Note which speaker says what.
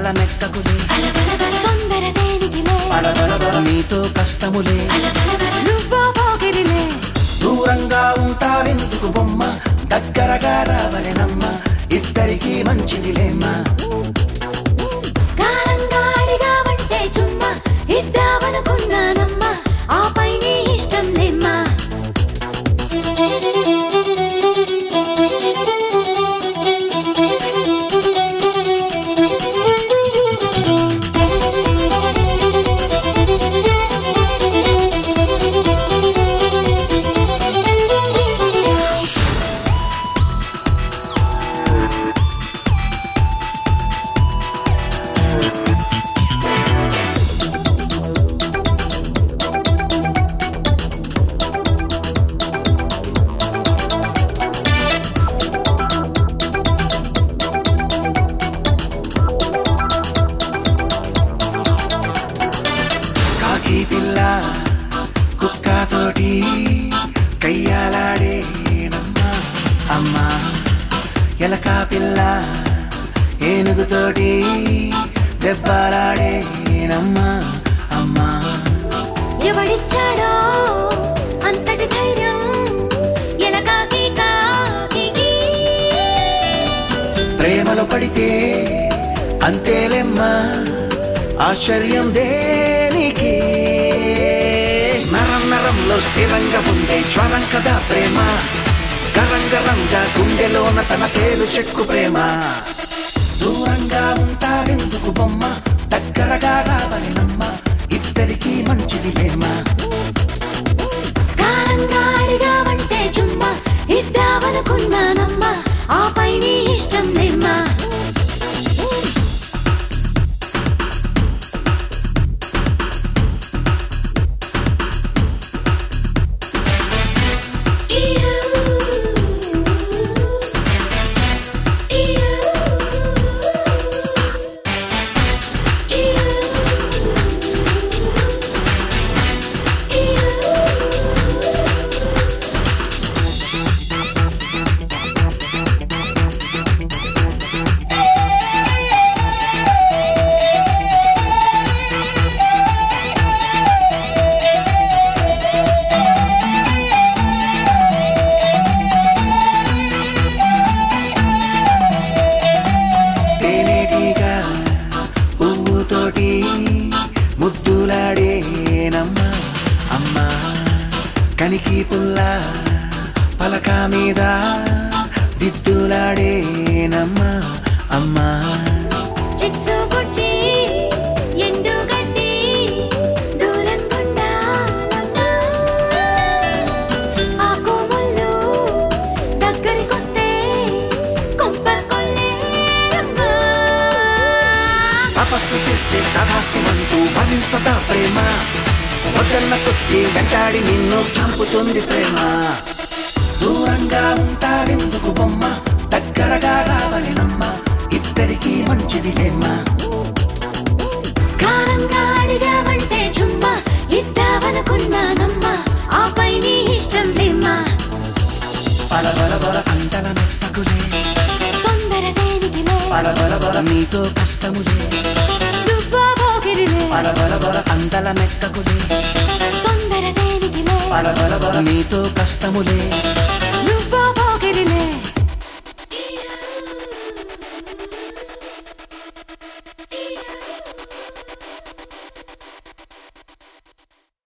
Speaker 1: మెక్కకులే
Speaker 2: అలబలబల తొందర దేనికిలే
Speaker 1: పలబలబల నీతో కష్టములే
Speaker 2: అలబలబల నువ్వో పోకిరిలే
Speaker 1: దూరంగా ఉంటావెందుకు బొమ్మ దగ్గరగా రావలెనమ్మ ఇద్దరికి మంచిదిలేమ్మా
Speaker 2: కారంగా అడిగావంటే చుమ్మా ఇద్దామనుకున్నానమ్మా ఆపై నీ ఇష్టం లేమ్మా
Speaker 1: కాకి పిల్ల కుక్కతోటి కయ్యాలాడేనమ్మా అమ్మా ఎలక పిల్ల ఏనుగుతోటి దెబ్బలాడేనమ్మా అమ్మా
Speaker 2: ఎవడిచ్చాడో అంతటి ధైర్యం ఎలకాకి కాకి
Speaker 1: ప్రేమలో పడితే అంతేలెమ్మా ఆశ్చర్యం దేనికి నరం నరంలో స్థిరంగా ఉండే జ్వరం కదా ప్రేమ గరంగరంగా గుండెలోన తన పేరు చెక్కు ప్రేమ దూరంగా ఉంటావెందుకు బొమ్మ దగ్గరగా రావలెనమ్మ ఇద్దరికి మంచిది లేమా
Speaker 2: కారంగా అడిగావంటే చుమ్మా ఇద్దామనుకున్నానమ్మా ఆపై నీ ఇష్టం లేమ్మా
Speaker 1: తేనేటిగా పువ్వుతోటి ముద్దులాడేనమ్మా అమ్మా కనికి పుల్ల పలక మీద దిద్దులాడేనమ్మా అమ్మా
Speaker 2: చిచ్చు బుట్టి ఎండు గడ్డి దూరం కొండాలమ్మా ఆకు ముళ్ళు దగ్గరికొస్తే కొంపర్ కొల్లేరమ్మా
Speaker 1: తపస్సు చేస్తే తదాస్తిమంటూ భరించదా ప్రేమ వద్దన్న కొద్ది వెంటాడి నిన్ను చంపుతుంది ప్రేమ దూరంగా ఉంటావెందుకు బొమ్మ దగ్గరగా రావలెనమ్మ ఇద్దరికి మంచిది లేమ్మా
Speaker 2: కారంగా అడిగావంటే చుమ్మా ఇద్దామనుకున్నానమ్మా ఆపై నీ ఇష్టం లేమ్మా
Speaker 1: పలబల బల అంటల మెత్తకులే
Speaker 2: తొందర దేనికిలే
Speaker 1: పలబల బల నీతో కష్టములే
Speaker 2: నువ్వో పోకిరిలే
Speaker 1: పలబల బల అందల మెక్కకులే
Speaker 2: తొందర దేనికిలే
Speaker 1: పలబల బల నీతో కష్టములే